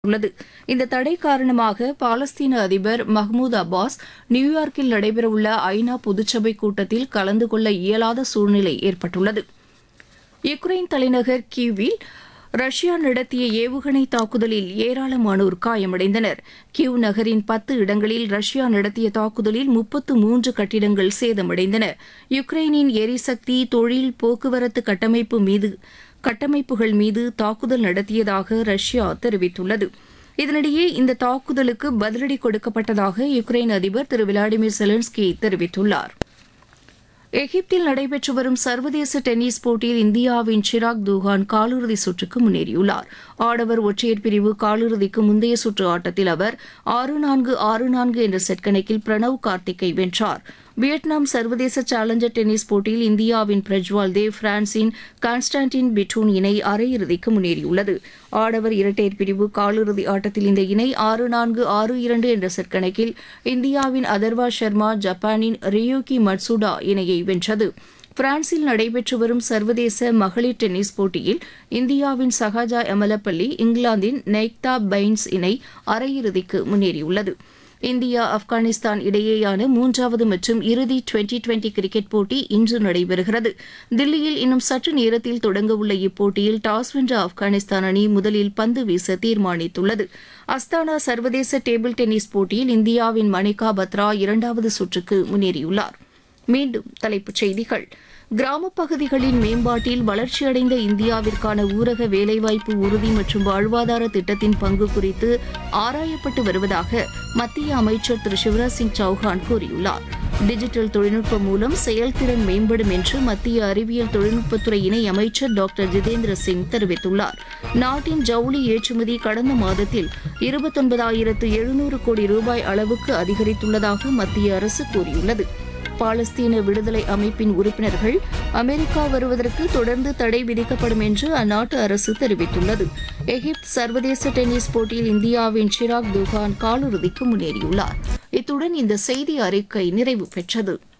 உள்ளது இந்த தடை காரணமாக பாலஸ்தீன அதிபர் மஹ்மூத் அப்பாஸ் நியூயார்க்கில் நடைபெறவுள்ள ஐநா பொதுச்சபை கூட்டத்தில் கலந்து கொள்ள இயலாத சூழ்நிலை ஏற்பட்டுள்ளது யுக்ரைன் தலைநகர் கீவில் ரஷ்யா நடத்திய ஏவுகணை தாக்குதலில் ஏராளமானோர் காயமடைந்தனர் கிவ் நகரின் பத்து இடங்களில் ரஷ்யா நடத்திய தாக்குதலில் முப்பத்து மூன்று கட்டிடங்கள் சேதமடைந்தன யுக்ரைனின் எரிசக்தி தொழில் போக்குவரத்து கட்டமைப்பு மீது கட்டமைப்புகள் மீது தாக்குதல் நடத்தியதாக ரஷ்யா தெரிவித்துள்ளது இதனிடையே இந்த தாக்குதலுக்கு பதிலடி கொடுக்கப்பட்டதாக யுக்ரைன் அதிபர் திரு விளாடிமிர் செலன்ஸ்கி தெரிவித்துள்ளார் எகிப்தில் நடைபெற்று வரும் சர்வதேச டென்னிஸ் போட்டியில் இந்தியாவின் சிராக் தூகான் காலிறுதி சுற்றுக்கு முன்னேறியுள்ளார் ஆடவர் ஒற்றையர் பிரிவு காலிறுதிக்கு முந்தைய சுற்று ஆட்டத்தில் அவர் ஆறு நான்கு ஆறு நான்கு என்ற செட் கணக்கில் பிரணவ் கார்த்திக்கை வென்றார் வியட்நாம் சர்வதேச சேலஞ்சர் டென்னிஸ் போட்டியில் இந்தியாவின் பிரஜ்வால் தேவ் பிரான்சின் கான்ஸ்டான்டின் பிட்டூன் இணை அரையிறுதிக்கு முன்னேறியுள்ளது ஆடவர் இரட்டையர் பிரிவு காலிறுதி ஆட்டத்தில் இந்த இணை ஆறு நான்கு ஆறு இரண்டு என்ற செட் கணக்கில் இந்தியாவின் அதர்வா சர்மா ஜப்பானின் ரியூகி மட்சுடா இணையை வென்றது பிரான்சில் நடைபெற்று வரும் சர்வதேச மகளிர் டென்னிஸ் போட்டியில் இந்தியாவின் சஹாஜா எமலப்பள்ளி இங்கிலாந்தின் நெய்க்தா பைன்ஸ் இணை அரையிறுதிக்கு முன்னேறியுள்ளது இந்தியா ஆப்கானிஸ்தான் இடையேயான மூன்றாவது மற்றும் இறுதி டுவெண்டி டுவெண்டி கிரிக்கெட் போட்டி இன்று நடைபெறுகிறது தில்லியில் இன்னும் சற்று நேரத்தில் தொடங்கவுள்ள இப்போட்டியில் டாஸ் வென்ற ஆப்கானிஸ்தான் அணி முதலில் பந்து வீச தீர்மானித்துள்ளது அஸ்தானா சர்வதேச டேபிள் டென்னிஸ் போட்டியில் இந்தியாவின் மணிகா பத்ரா இரண்டாவது சுற்றுக்கு முன்னேறியுள்ளார் மீண்டும் தலைப்புச் செய்திகள் கிராமப் பகுதிகளின் மேம்பாட்டில் வளர்ச்சியடைந்த இந்தியாவிற்கான ஊரக வேலைவாய்ப்பு உறுதி மற்றும் வாழ்வாதார திட்டத்தின் பங்கு குறித்து ஆராயப்பட்டு வருவதாக மத்திய அமைச்சர் திரு சிவராஜ் சிங் சௌஹான் கூறியுள்ளார் டிஜிட்டல் தொழில்நுட்பம் மூலம் செயல்திறன் மேம்படும் என்று மத்திய அறிவியல் தொழில்நுட்பத்துறை இணை அமைச்சர் டாக்டர் ஜிதேந்திர சிங் தெரிவித்துள்ளார் நாட்டின் ஜவுளி ஏற்றுமதி கடந்த மாதத்தில் இருபத்தொன்பதாயிரத்து எழுநூறு கோடி ரூபாய் அளவுக்கு அதிகரித்துள்ளதாக மத்திய அரசு கூறியுள்ளது பாலஸ்தீன விடுதலை அமைப்பின் உறுப்பினர்கள் அமெரிக்கா வருவதற்கு தொடர்ந்து தடை விதிக்கப்படும் என்று அந்நாட்டு அரசு தெரிவித்துள்ளது எகிப்து சர்வதேச டென்னிஸ் போட்டியில் இந்தியாவின் ஷிராக் துகான் காலிறுதிக்கு முன்னேறியுள்ளார் இத்துடன் இந்த செய்தி அறிக்கை நிறைவு பெற்றது